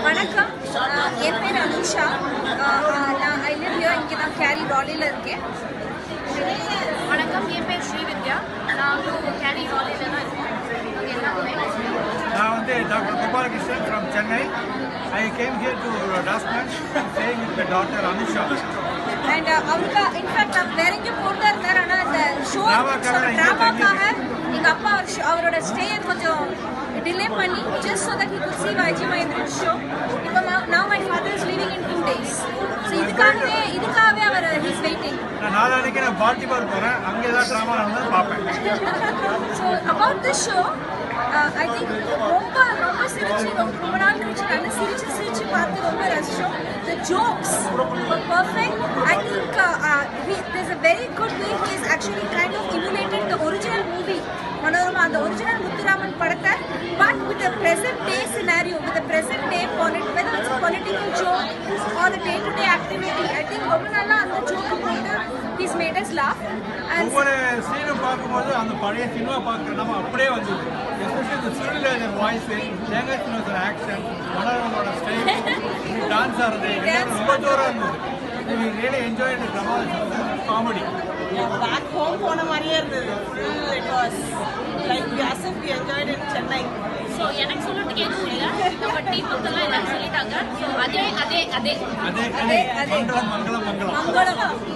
வணக்கம் ஆஹ் என் பேர் அனுஷா ஆஹ் ஆஹ் நான் ஐ லிவ் ஹியர் இங்கே தான் கேரி ராலியில் இருக்கேன் வணக்கம் என் பேர் ஸ்ரீவித்யா நான் கேரி காலேஜில் தான் இருக்கேன் அங்கே எல்லாருமே நான் வந்து doctor Gopalakrishnan from Chennai I came here to டாஸ்மெண்ட் staying with doctor Anusha and அவருக்கு இன்ஃபேக்ட் நான் வேற எங்கேயும் போட்டு இருந்தார் ஆனால் இந்த ஷோ டிராமாக்காக இங்க ட்ராமாக்காக எங்கள் அப்பா அவர் show- அவரோட ஸ்டேயை கொஞ்சம் டிலே பண்ணி just so that he could see YG Mahendran show இப்போ now my father is living in two days so இதுக்காகவே இதுக்காகவே அவர் ஹீஸ் வெயிட்டிங் நான் நாளானிக்கு நான் பால்டிமார் போகிறேன் அங்கே ஏதாவது ட்ராமா நடந்தால் பார்ப்பேன் so about the show I think ரொம்ப ரொம்ப சிரிச்சு ரொம்ப ரொம்ப நாள் கழிச்சு நல்ல சிரிச்சு சிரிச்சு பார்த்து ரொம்ப ரசிச்சோம் the jokes perfect I think this a very good way he is actually kind of emulated the original movie Manorama அந்த ஒரிஜினல் முத்துராமன் படத்தை but with a present day scenario with a present day பாலிட் whether it's political joke or day to day activity I think ரொம்ப நல்லா அந்த ஜோக்கை போட்டு he's made us laugh and ஒவ்வொரு சீனும் பார்க்கும்போது அந்த பழைய சினிமா பார்க்குற நம்ம அப்படியே வந்தது எஸ்பெஷலி இந்த சுருளிலேஜர் வாய்ஸு தேங்காய் சின்னோட ஆக்ஷன் மனோரமோட ஸ்டைல் டான்ஸ் ஆடுறது எல்லாமே ரொம்ப ஜோராக இருந்தது we really enjoy drama comedy back home போன மாதிரியே இருந்தது full it was like as if we enjoyed in Chennai so எனக்கு சொல்லிட்டு எதுவும் இல்லை நம்ம டீம் மக்கள்லாம் எல்லாரும் சொல்லிட்டாங்க ஸோ அதே அதே அதே அதே அதே மங்களம் மங்களம் மங்களம் மங்களம்